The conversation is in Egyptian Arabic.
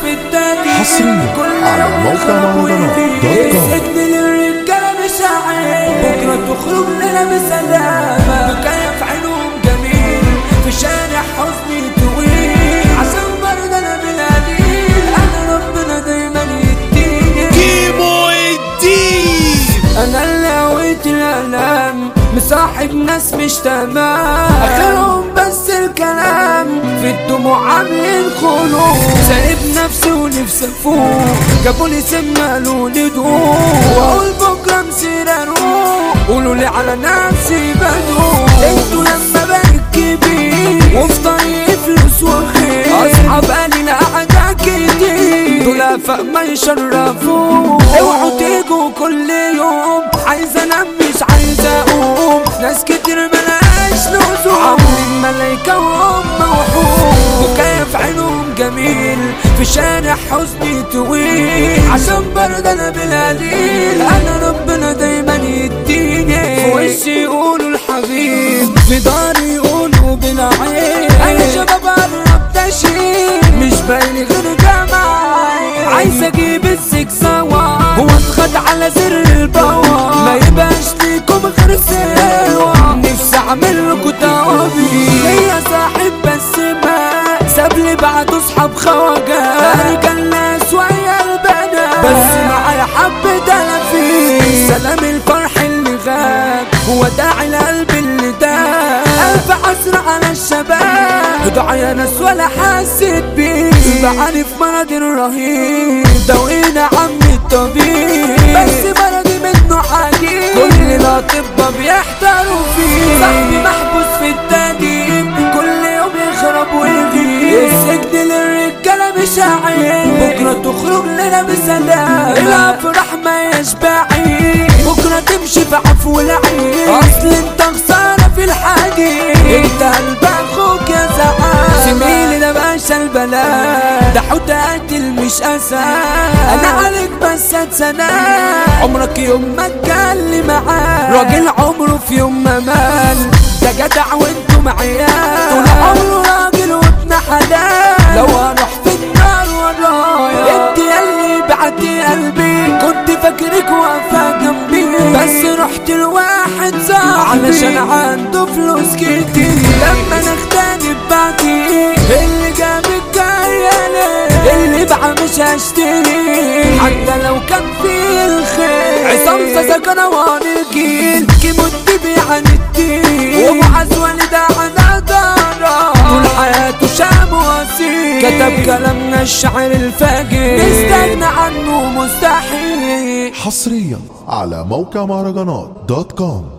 في التاني حصرياً كل على يوم موقع يخرب مهرجانات ويغيب. دوت كوم. السجن للرجالة مش عيب بكرة تخرج لنا بسلامة مكيف عينهم جميل في شارع حزني طويل عشان برضه انا بالقليل انا ربنا دايما يديني كيمو الدين انا اللي هويت الالام مصاحب ناس مش تمام اخرهم بس الكلام في الدموع عاملين خلوق سايب نفسي ونفسي افوق جابولي سم قالوا لي دوق واقول بكره مسير اروح قولوا لي على نفسي بدوق انتوا لما بقيت كبير وفي طريقي فلوس وخير اصحاب قليل قعدة كتير دول فوق ما يشرفوا اوعوا تيجوا كل يوم عايز انام مش عايز اقوم ناس كتير ملهاش لزوم عاملين ملايكة وهم وحوم وكيف عينهم جميل في شارع حزني طويل عشان برضه انا بالقليل انا ربنا دايما يديني في وشي يقولوا الحبيب في داري يقولوا بالعين انا شباب قربت اشيل مش باين غير جماعي عايز اجيب السكساوة هو اتخد على زر البوا ما يبقاش ليكم غير سوا نفسي اعمل لكم توابي ليا صاحب بس ما ساب لي بعده صحاب خواجات ارجع الناس ويا البنات بس معايا حبة تلافين سلام الفرح اللي غاب هو داعي القلب اللي داب ألف عسر على الشباب دعاء يا ناس ولا حسيت بيه بعاني في مرض رهيب دوينا عمي الطبيب بس مرضي منه عجيب كل الأطباء بيحتاروا فيه صاحبي محبوس في التقديم كل يوم يخرب ويغيب السجن للرجالة مش عيب بكرة تخرج لنا بسلام الأفراح ما يشبعي بكرة تمشي في عفو العين أصل انت خسارة في الحديد انت قلب اخوك يا زعان زميلي ده باشا البلاء ده حوت قاتل مش اسد انا عليك بس اتسنى عمرك يوم ما اتكلم معاه راجل عمره في يوم ما مال ده جدع وانتم عيال طول عمره راجل وابن حلال لو هروح في النار ورايا انت ياللي بعتي قلبي كنت فاكرك واقفة جنبي بس رحت لواحد صاحبي علشان عنده فلوس كتير لما نختني ببعتي اللي جابك جاية اللي بقى مش هشتري حتى لو كان في الخير عصام ساسا كروان الجيل كيموت بيبيع الدين ومعز والد على دارا طول حياته شاب واسير كتب كلامنا الشعر الفاجر نستغنى عنه مستحيل حصريا على موقع مهرجانات دوت كوم